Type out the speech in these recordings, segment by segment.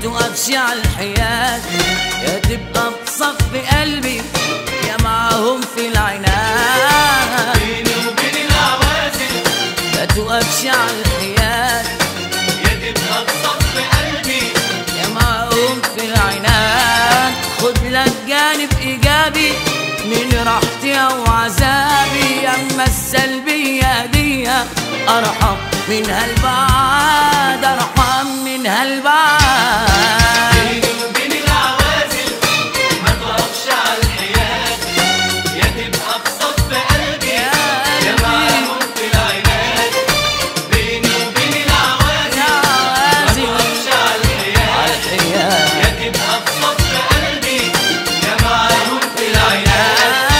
تقفش على الحياة يا تبقى بصف قلبي يا معاهم في العناد بيني وبين العوازل ما تقفش على الحياة يا تبقى بصف قلبي يا معاهم في العناد خد لك جانب ايجابي من راحتي او عذابي اما السلبيه دي ارحم منها البعاد ارحم منها البعاد بيني وبين العوازل ما توقفش على الحياة يا تبقى بصف قلبي يا يا قلبي معاهم في العناد بيني وبين العوازل يا ما عازم توقفش على الحياة على الحياه يا تبقى بصف قلبي يا معاهم في العناد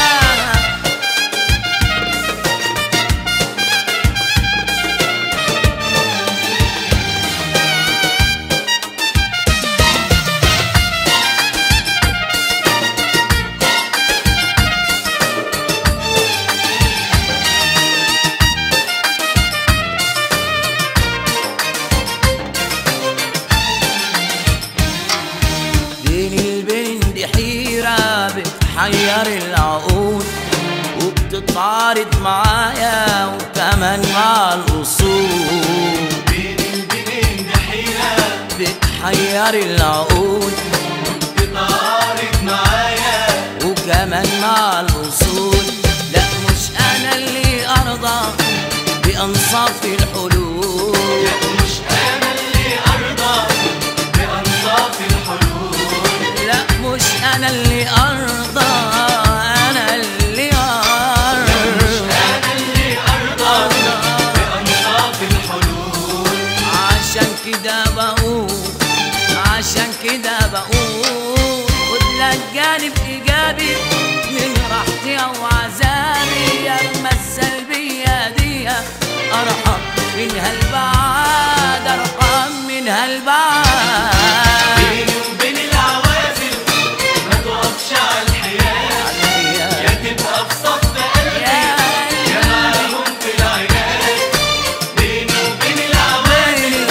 بين البين دي حيرة بتحير العقول وبتتعارض معايا وكمان مع الأصول بين البنين دحيرة بتحير العقول تتعارض معايا وكمان مع الأصول لا مش أنا اللي أرضى بأنصاف الحلول لا مش أنا اللي أرضى بأنصاف الحلول لا مش أنا اللي أرضى أنا اللي مش أرضى أنا اللي أرضى بأنصاف الحلول عشان كده بقول عشان كده بقول خد لك جانب ايجابي من راحتي او عذابي اما السلبيه دي ارحم منها البعاد ارحم منها البعاد بيني وبين العوازل ما توقفش على الحياة يا تبقى في صف قلبي يا يا معاهم في العناد بيني وبين العوازل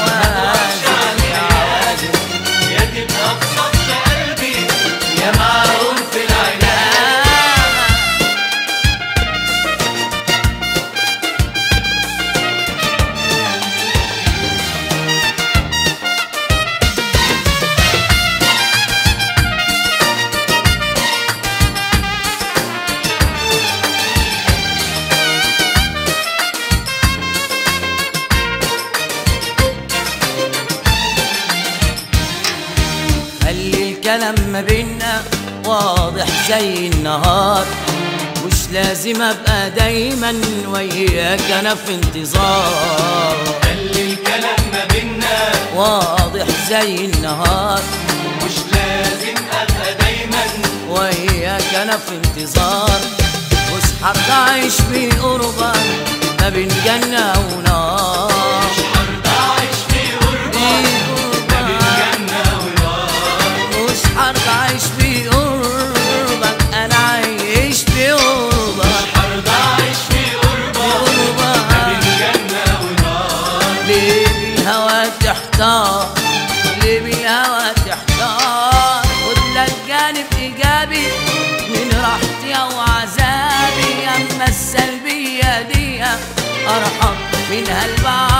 يا تبقى في صف قلبي يا معاهم في العناد خلي الكلام ما بينا واضح زي النهار مش لازم ابقى دايما وياك انا في انتظار خلي الكلام ما بينا واضح زي النهار مش لازم ابقى دايما وياك انا في انتظار مش حرضى اعيش بقربك ما بين جنة ونار مش هرضى اعيش في غربة ما بين جنة ونار مش حرضى اعيش بقربك انا عايش بقربك مش هرضى اعيش في غربة ما بين بقربك جنة ونار ليه بالهوى تحتار ليه بالهوى تحتار خد لك جانب ايجابي من راحتي او عذابي اما السلبيه دي ارحم منها البعاد